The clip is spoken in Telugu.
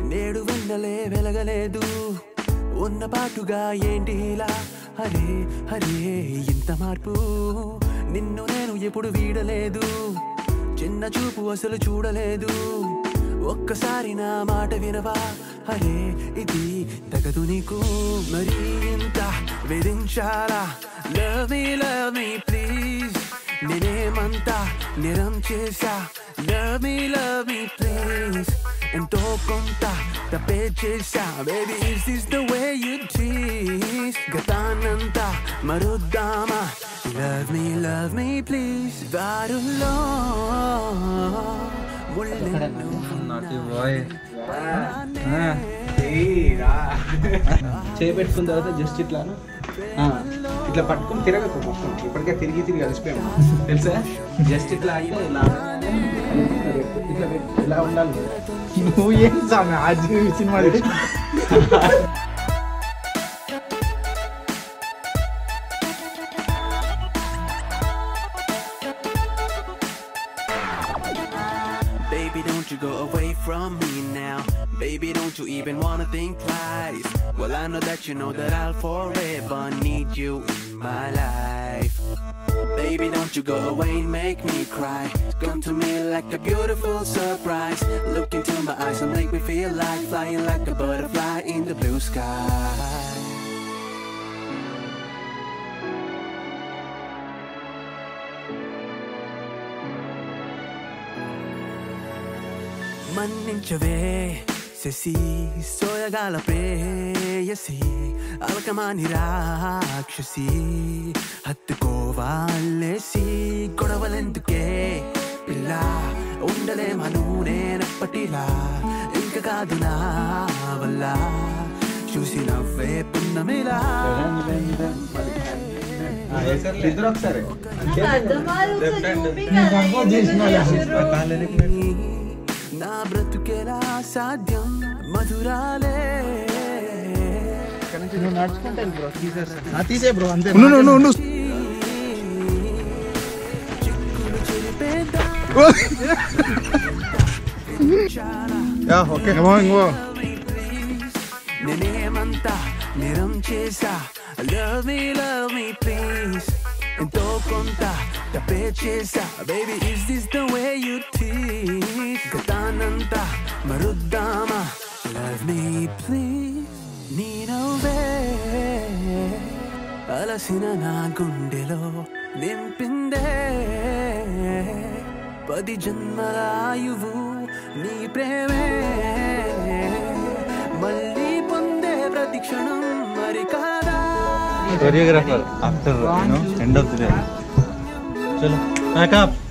నేడు వెన్నలే వెలగలేదు ఉన్న పాటుగా ఏంటి ఇలా హరే హరే ఇంత మార్పు నిన్ను నేను ఎప్పుడు వీడలేదు చిన్న చూపు అసలు చూడలేదు ఒక్కసారి నా మాట వినవా అరే ఇది తగదు నీకు మరి ఇంత వేధించాలా love me love me please నేనేమంతా నిరం చేశా love me love me please ఎంతో కొంత తప్పే చేశా baby is this the way you tease గతానంతా మరుద్దామా love me love me please దారుల్లో ముళ్ళెన్నో నాటి బాయ్ చేయి పెట్టుకున్న తర్వాత జస్ట్ ఇట్లా ఆ, ఇట్లా పట్టుకుని తిరగకు మొత్తం ఇప్పటికే తిరిగి తిరిగి అలసిపోయాము తెలుసా జస్ట్ ఇట్లా అయితే ఇలా ఇట్లా పెట్టు. ఇలా ఉండాలి నువ్వు ఏం సామి ఆజీ cinema Baby, don't you go away from me now. Baby, don't you even wanna think twice. Well, I know that you know that I'll forever need you in my life. Baby, don't you go away and make me cry. Come to me like a beautiful surprise. Look into my eyes and make me feel like flying like a butterfly in the blue sky. మన్నించవే శశి సోయగాల ప్రేయసి అలకమాని రాక్షసి హత్తుకోవాలేసి గొడవలెందుకే పిల్ల ఉండలేమను నేనప్పటిలా ఇంక కాదు నా వల్ల చూసి నవ్వే పున్నమిలా ఇద్దరు ఒకసారి నా బ్రతుకెలా సాధ్యం మధురాలే నువ్వు నడుచుకుంటే బ్రో తీసేస్తా తీసే బ్రో అంతే ఉండు ఉండు ఉండు చిక్కులు చెరిపేద్దా యా ఓకే ఇంకో ఇంకో నేనేమంతా నిరం చేసా love me love me please ఎంతో కొంత తప్పే చేసా baby is this the way you tease గతానంతా మరుద్దామా లవ్ మీ ప్లీజ్ నీ నవ్వే అలసిన నా గుండెలో నింపిందే పది జన్మల ఆయువు నీ ప్రేమే మళ్ళీ పొందే ప్రతి క్షణం మరి కాదా choreographer after end of the day చలో ప్యాకప్